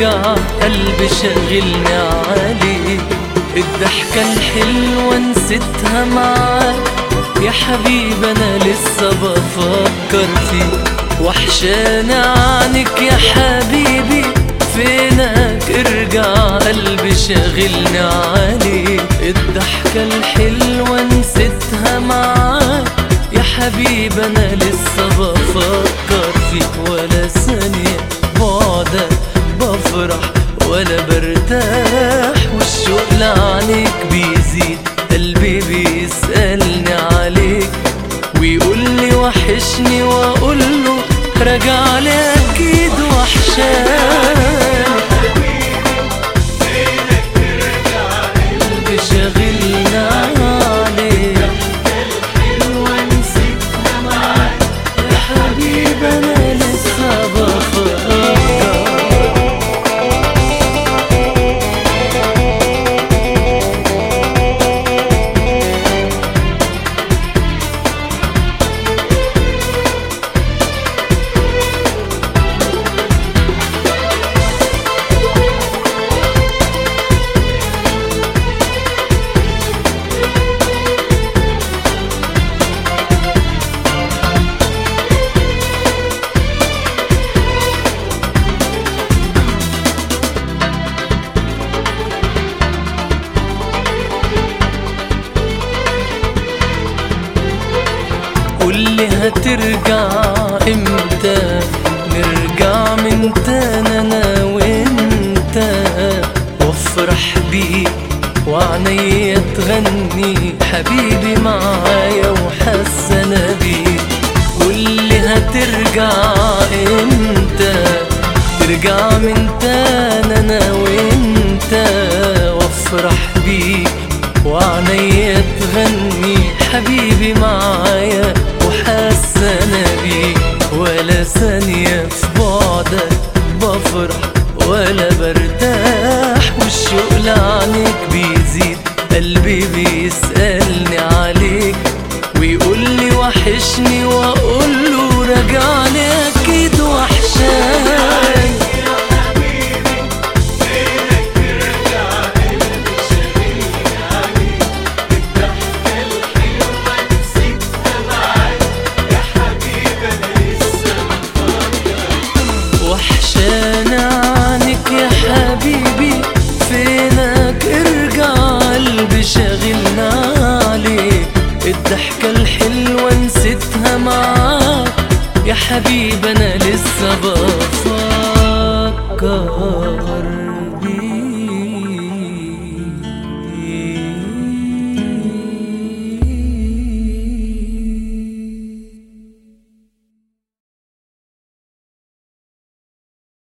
ارجع قلبي شغلني عليك الضحكة الحلوة نسيتها معاك يا حبيبي انا لسه بفكر فيك وحشاني عنك يا حبيبي فينك ارجع قلبي شاغلني عليك الضحكة الحلوة نسيتها معاك يا حبيبي انا لسه بفكر فيك ولا ثانية بعدك بفرح ولا برتاح والشوق لعنك بيزيد قلبي بيسألني عليك ويقول لي وحشني واقول له راجع لي اكيد وحشاني قلبي شاغلنا عليك يا حبيبي انا لسه بفكر قولي هترجع امتى نرجع من تاني انا وانت وافرح بيك وعنيا تغني حبيبي معايا وحسنا بيك قولي هترجع امتى ترجع من تاني انا وانت وافرح بيك وعنيا تغني حبيبي معايا وحسنا بيك ولا ثانية في بعدك بفرح ولا برتاح والشوق لعنك بيزيد قلبي بيسألني عليك ويقول لي وحشني واقول له راجعني اكيد وحشاني وحشان عنك يا حبيبي فينك ارجع قلبي شاغلنا عليك الضحكة الحلوة نسيتها معاك يا حبيبي انا لسه بفكر